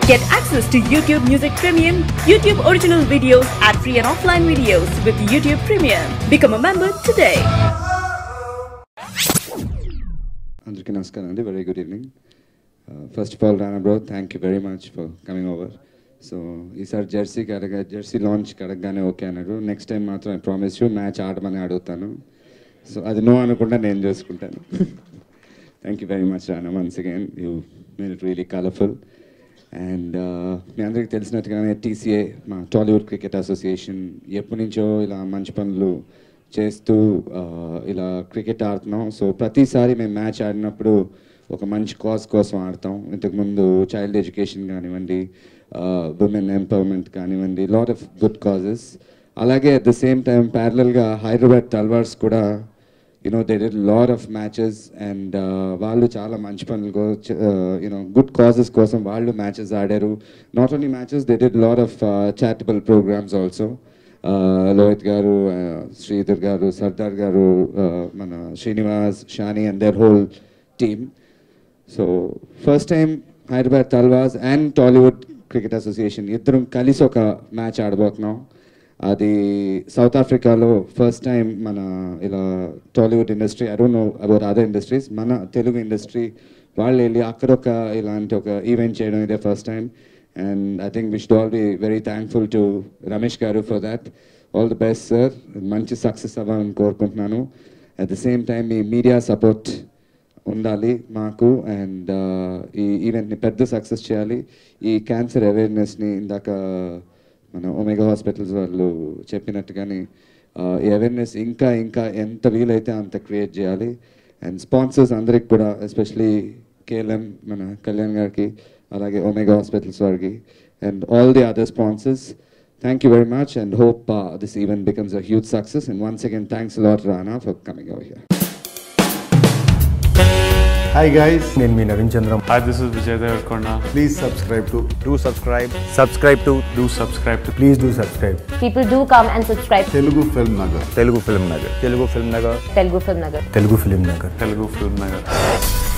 Get access to YouTube Music Premium, YouTube original videos, ad free and offline videos with YouTube Premium. Become a member today. అందరికీ నమస్కారం అండి very good evening first of all Rana bro thank you very much for coming over so ఈసారి జెర్సీకి అడగ jersey లాంచ్కి అడగగానే okay అన్నారు next time మాత్రం ఐ ప్రామిస్ యూ మ్యాచ్ ఆడమని అడుగుతాను సో అది నో అనకుండా నేను చేసుకుంటాను thank you very much Rana once again you made it really colourful and మీ అందరికీ తెలిసినట్టుగానే టీసీఏ మా టాలీవుడ్ క్రికెట్ అసోసియేషన్ ఎప్పటి నుంచో ఇలా మంచి పనులు చేస్తూ ఆ, ఇలా క్రికెట్ ఆడుతున్నాం సో ప్రతిసారి మేము మ్యాచ్ ఆడినప్పుడు ఒక మంచి కాజ్ కోసం ఆడతాం ఇంతకుముందు చైల్డ్ ఎడ్యుకేషన్ కానివ్వండి ఉమెన్ ఎంపవర్మెంట్ కానివ్వండి లాట్ ఆఫ్ గుడ్ కాజెస్ అలాగే అట్ ద సేమ్ టైం ప్యారలల్గా హైదరాబాద్ టల్వార్స్ కూడా you know they did lot of matches and వాళ్ళు చాలా మంచి పనులు యూనో గుడ్ కాజెస్ కోసం వాళ్ళు మ్యాచెస్ ఆడారు not only matches they did lot of charitable programs also Lohith garu uh, Sridhar garu Sardar garu uh, మన Srinivas Shani and their whole team so first time Hyderabad Talwars and Tollywood cricket association ఇద్దరం కలిసి ఒక మ్యాచ్ ఆడబోతున్నాం అది సౌత్ ఆఫ్రికాలో ఫస్ట్ టైం మన ఇలా Tollywood industry I don't know about other industries మన Telugu industry వాళ్ళు వెళ్ళి అక్కడ ఒక ఇలాంటి ఒక ఈవెంట్ చేయడం ఇదే first time and I think wish all be very thankful to Ramesh garu for that all the best sir మంచి సక్సెస్ అవ్వాలని కోరుకుంటున్నాను అట్ ద సేమ్ టైం మీ మీడియా సపోర్ట్ ఉండాలి మాకు అండ్ ఈ ఈవెంట్ని పెద్ద సక్సెస్ చేయాలి ఈ క్యాన్సర్ అవేర్నెస్ని ఇందాక మన ఒమేగా హాస్పిటల్స్ వాళ్ళు చెప్పినట్టుగానే uh, ఈ అవేర్నెస్ ఇంకా ఇంకా ఎంత వీలైతే అంత క్రియేట్ చేయాలి అండ్ స్పాన్సర్స్ అందరికి కూడా ఎస్పెషలీ కేఎల్ఎం మన కళ్యాణ్ గారికి అలాగే ఒమేగా హాస్పిటల్స్ వారికి and all the other sponsors thank you very much and hope this event becomes a huge success and once again thanks lot Rana for coming over here hi guys నేను మీ Naveen Chandram Hi, this is Vijay Devarkonda. Please subscribe to do subscribe subscribe to Do subscribe to please do subscribe People do come and subscribe to Telugu Film Nagar Telugu Film Nagar Telugu Film Nagar Telugu Film Nagar. Telugu Film Nagar Telugu Film Nagar.